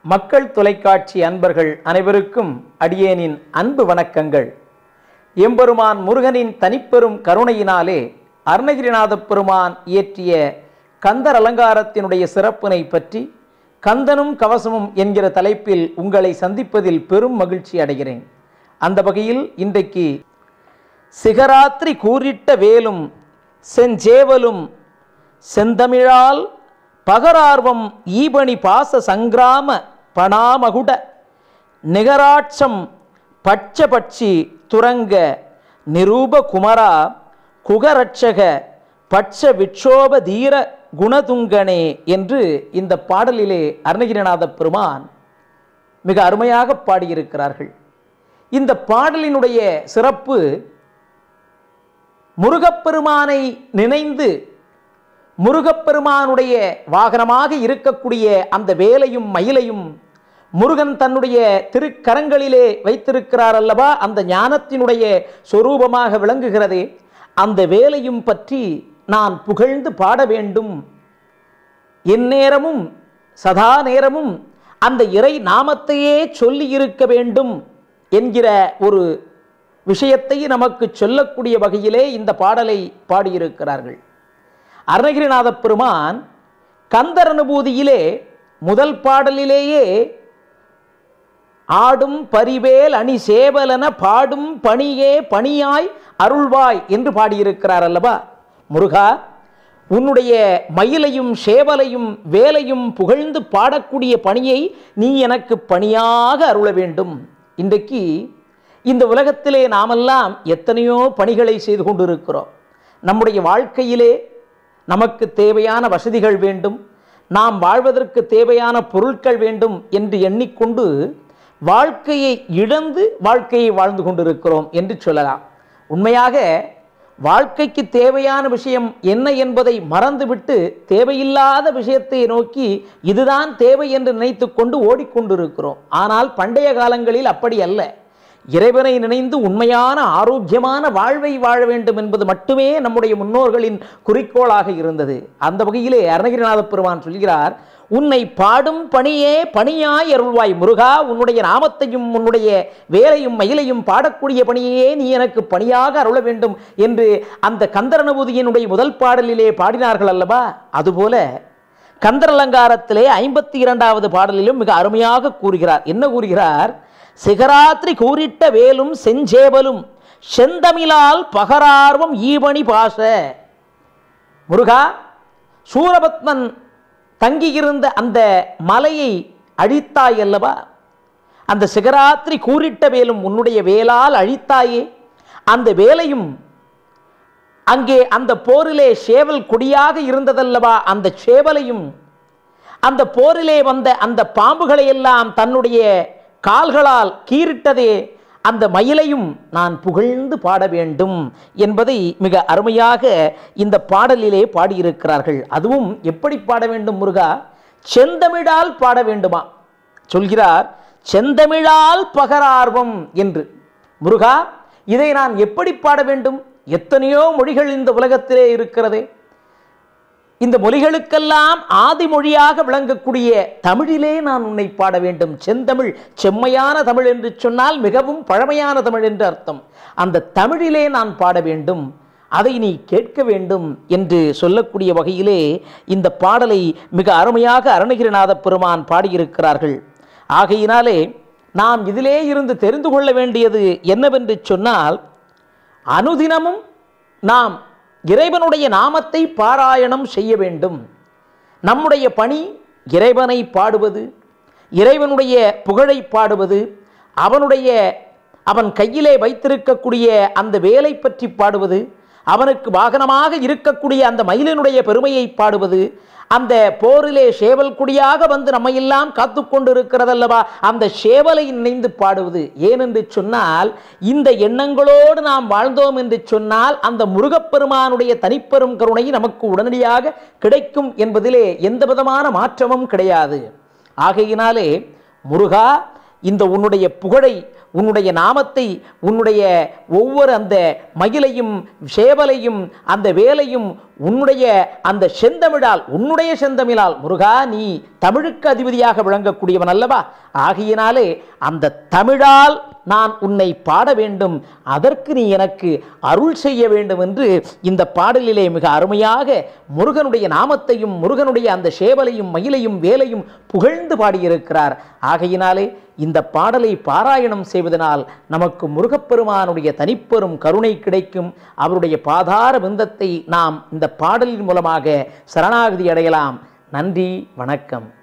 மக்கள் தொலைக்காட்சி அன்பர்கள் அனைவருக்கும் அடியேனின் அன்பு வணக்கங்கள் எம்பெருமான் முருகனின் தனிப்பெரும் கருணையினாலே அருணகிரிநாதப் பெருமான் இயற்றிய கந்தர் அலங்காரத்தினுடைய சிறப்பினை பற்றி கந்தனும் கவசமும் என்கிற தலைப்பில் உங்களை சந்திப்பதில் பெரும் மகிழ்ச்சி அடைகிறேன் அந்த வகையில் இன்றைக்கு சிகராத்திரி கூறிட்ட வேலும் செஞ்சேவலும் செந்தமிழால் பகரார்வம் ஈபணி பாச சங்கிராம பணாமகுட நிகராட்சம் பட்சபட்சி துரங்க நிரூப குமரா குகரட்சக பட்ச விட்சோப தீர குணதுங்கனே என்று இந்த பாடலிலே அருணகிரிநாத பெருமான் மிக அருமையாக பாடியிருக்கிறார்கள் இந்த பாடலினுடைய சிறப்பு முருகப்பெருமானை நினைந்து முருகப்பெருமானுடைய வாகனமாக இருக்கக்கூடிய அந்த வேலையும் மயிலையும் முருகன் தன்னுடைய திருக்கரங்களிலே வைத்திருக்கிறார் அல்லவா அந்த ஞானத்தினுடைய சொரூபமாக விளங்குகிறதே அந்த வேலையும் பற்றி நான் புகழ்ந்து பாட வேண்டும் எந்நேரமும் சதா நேரமும் அந்த இறை நாமத்தையே சொல்லி இருக்க வேண்டும் என்கிற ஒரு விஷயத்தை நமக்கு சொல்லக்கூடிய வகையிலே இந்த பாடலை பாடியிருக்கிறார்கள் அருணகிரிநாத பெருமான் கந்தர் அனுபூதியிலே முதல் பாடலிலேயே ஆடும் பரிவேல் அணி சேவலென பாடும் பணியே பணியாய் அருள்வாய் என்று பாடியிருக்கிறார் அல்லவா முருகா உன்னுடைய மயிலையும் சேவலையும் வேலையும் புகழ்ந்து பாடக்கூடிய பணியை நீ எனக்கு பணியாக அருள வேண்டும் இன்றைக்கு இந்த உலகத்திலே நாமெல்லாம் எத்தனையோ பணிகளை செய்து கொண்டிருக்கிறோம் நம்முடைய வாழ்க்கையிலே நமக்கு தேவையான வசதிகள் வேண்டும் நாம் வாழ்வதற்கு தேவையான பொருட்கள் வேண்டும் என்று எண்ணிக்கொண்டு வாழ்க்கையை இழந்து வாழ்க்கையை வாழ்ந்து கொண்டிருக்கிறோம் என்று சொல்லலாம் உண்மையாக வாழ்க்கைக்கு தேவையான விஷயம் என்ன என்பதை மறந்துவிட்டு தேவையில்லாத விஷயத்தை நோக்கி இதுதான் தேவை என்று நினைத்து கொண்டு ஓடிக்கொண்டிருக்கிறோம் ஆனால் பண்டைய காலங்களில் அப்படி அல்ல இறைவனை நினைந்து உண்மையான ஆரோக்கியமான வாழ்வை வாழ வேண்டும் என்பது மட்டுமே நம்முடைய முன்னோர்களின் குறிக்கோளாக இருந்தது அந்த வகையிலே அருணகிரிநாத பெருமான் சொல்கிறார் உன்னை பாடும் பணியே பணியாய் அருள்வாய் முருகா உன்னுடைய நாமத்தையும் உன்னுடைய வேலையும் மயிலையும் பாடக்கூடிய பணியே நீ எனக்கு பணியாக அருள வேண்டும் என்று அந்த கந்தர் அனுபூதியினுடைய முதல் பாடலிலே பாடினார்கள் அல்லவா அதுபோல கந்தர் அலங்காரத்திலே ஐம்பத்தி இரண்டாவது பாடலிலும் மிக அருமையாக கூறுகிறார் என்ன கூறுகிறார் சிகராத்திரி கூறிட்ட வேலும் செஞ்சேவலும் செந்தமிழால் பகரார்வம் ஈவணி பாச முருகா சூரபத்மன் தங்கியிருந்த அந்த மலையை அழித்தாய் அல்லவா அந்த சிகராத்திரி கூறிட்ட வேலும் உன்னுடைய வேலால் அழித்தாயே அந்த வேலையும் அங்கே அந்த போரிலே சேவல் கொடியாக இருந்ததல்லவா அந்த சேவலையும் அந்த போரிலே வந்த அந்த பாம்புகளை எல்லாம் தன்னுடைய கால்களால் கீறிட்டதே அந்த மயிலையும் நான் புகழ்ந்து பாட வேண்டும் என்பதை மிக அருமையாக இந்த பாடலிலே பாடியிருக்கிறார்கள் அதுவும் எப்படி பாட வேண்டும் முருகா செந்தமிழால் பாட வேண்டுமா சொல்கிறார் செந்தமிழால் பகரார்வம் என்று முருகா இதை நான் எப்படி பாட வேண்டும் எத்தனையோ மொழிகள் இந்த உலகத்திலே இருக்கிறதே இந்த மொழிகளுக்கெல்லாம் ஆதி மொழியாக விளங்கக்கூடிய தமிழிலே நான் உன்னை பாட வேண்டும் செந்தமிழ் செம்மையான தமிழ் என்று சொன்னால் மிகவும் பழமையான தமிழ் என்று அர்த்தம் அந்த தமிழிலே நான் பாட வேண்டும் அதை நீ கேட்க வேண்டும் என்று சொல்லக்கூடிய வகையிலே இந்த பாடலை மிக அருமையாக அருணகிரிநாத பெருமான் பாடியிருக்கிறார்கள் ஆகையினாலே நாம் இதிலே இருந்து தெரிந்து கொள்ள வேண்டியது என்னவென்று சொன்னால் அனுதினமும் நாம் இறைவனுடைய நாமத்தை பாராயணம் செய்ய வேண்டும் நம்முடைய பணி இறைவனை பாடுவது இறைவனுடைய புகழை பாடுவது அவனுடைய அவன் கையிலே வைத்திருக்கக்கூடிய அந்த வேலை பற்றி பாடுவது அவனுக்கு வாகனமாக இருக்கக்கூடிய அந்த மயிலினுடைய பெருமையை பாடுவது அந்த போரிலே சேவல் குடியாக வந்து நம்மையெல்லாம் காத்து கொண்டு இருக்கிறதல்லவா அந்த சேவலை நினைந்து பாடுவது ஏனென்று சொன்னால் இந்த எண்ணங்களோடு நாம் வாழ்ந்தோம் என்று சொன்னால் அந்த முருகப்பெருமானுடைய தனிப்பெரும் கருணை நமக்கு உடனடியாக கிடைக்கும் என்பதிலே எந்த விதமான மாற்றமும் கிடையாது ஆகையினாலே முருகா இந்த உன்னுடைய புகழை உன்னுடைய நாமத்தை உன்னுடைய ஒவ்வொரு அந்த மகிழையும் சேவலையும் அந்த வேலையும் உன்னுடைய அந்த செந்தமிழால் உன்னுடைய செந்தமிழால் முருகா நீ தமிழுக்கு அதிபதியாக விளங்கக்கூடியவன் அல்லவா ஆகையினாலே அந்த தமிழால் நான் உன்னை பாட வேண்டும் அதற்கு நீ எனக்கு அருள் செய்ய வேண்டும் என்று இந்த பாடலிலே மிக அருமையாக முருகனுடைய நாமத்தையும் முருகனுடைய அந்த சேவலையும் மயிலையும் வேலையும் புகழ்ந்து பாடியிருக்கிறார் ஆகையினாலே இந்த பாடலை பாராயணம் செய்வதனால் நமக்கு முருகப்பெருமானுடைய தனிப்பெரும் கருணை கிடைக்கும் அவருடைய பாதார விந்தத்தை நாம் இந்த பாடலின் மூலமாக சரணாகதி அடையலாம் நன்றி வணக்கம்